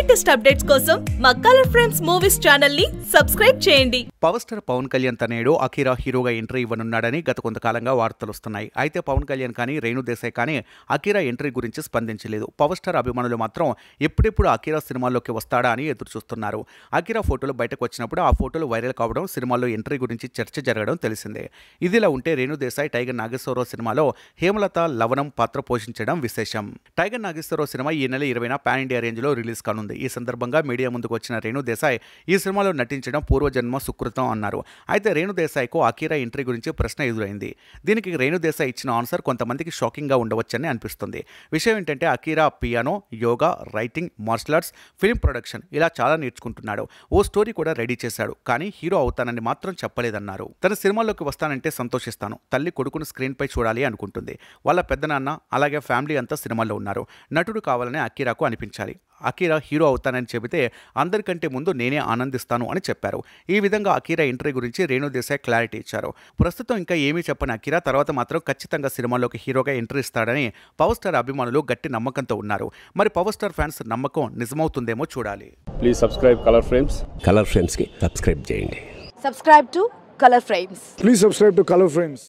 Latest updates కోసం మా colour friends movies channel ని సబ్స్క్రైబ్ చేయండి పవర్ స్టార్ పవన్ కళ్యాణ్ తనేడు అఖీరా హీరోగా ఎంట్రీ ఇవ్వనున్నాడని గత కొంతకాలంగా వార్తలు వస్తున్నాయి అయితే పవన్ కళ్యాణ్ కానీ రేణు దేశాయ్ కానీ అఖీరా ఎంట్రీ గురించి స్పందించలేదు పవర్ స్టార్ అభిమానులు మాత్రం ఎప్పుడెప్పుడు అఖీరా సినిమాల్లోకి వస్తాడా అని ఎదురు చూస్తున్నారు అఖీరా ఫోటోలు బయటకు వచ్చినప్పుడు ఆ ఫోటోలు వైరల్ కావడం సినిమాల్లో ఎంట్రీ గురించి చర్చ జరగడం తెలిసిందే ఇదిలా ఉంటే రేణు దేశాయ్ టైగర్ నాగేశ్వరరావు సినిమాలో హేమలత లవణం పాత్ర పోషించడం విశేషం టైగర్ నాగేశ్వరరావు సినిమా ఈ నెల ఇరవైన పాన్ ఇండియా రేంజ్లో రిలీజ్ కానుంది ఈ సందర్భంగా మీడియా ముందుకు వచ్చిన రేణు దేశాయ్ ఈ సినిమాలో నటించడం పూర్వజన్మ సుకృతం అన్నారు అయితే రేణు దేశాయ్కు అకీరా ఎంట్రీ గురించి ప్రశ్న ఎదురైంది దీనికి రేణు దేశాయ్ ఇచ్చిన ఆన్సర్ కొంతమందికి షాకింగ్గా ఉండవచ్చని అనిపిస్తుంది విషయం ఏంటంటే Akira piano yoga writing martial arts film production ఇలా చాలా నేర్చుకుంటున్నాడు ఓ స్టోరీ కూడా రెడీ చేశాడు కానీ హీరో అవుతానని మాత్రం చెప్పలేదన్నారు తన సినిమాల్లోకి వస్తానంటే సంతోషిస్తాను తల్లి కొడుకును స్క్రీన్ పై చూడాలి అనుకుంటుంది వాళ్ళ పెద్దనాన్న అలాగే ఫ్యామిలీ అంతా సినిమాల్లో ఉన్నారు నటుడు కావాలని అకీరాకు అనిపించాలి అకీరా హీరో అవుతానని చెబితే అందరికంటే ముందు నేనే ఆనందిస్తాను అని చెప్పారు ఈ విధంగా అకీరా ఎంట్రీ గురించి రేణు దేశాయ్ క్లారిటీ ఇచ్చారు ప్రస్తుతం ఇంకా ఏమీ చెప్పని అకీరా తర్వాత మాత్రం ఖచ్చితంగా సినిమాలోకి హీరోగా ఎంట్రీ ఇస్తాడని పవర్ స్టార్ అభిమానులు గట్టి నమ్మకంతో ఉన్నారు మరి పవర్ స్టార్ ఫ్యాన్స్ నమ్మకం నిజమవుతుందేమో చూడాలి please subscribe colour frames colour ఫ్రేమ్స్కి సబ్స్క్రైబ్ చేయండి subscribe to color frames Please subscribe to Color Frames.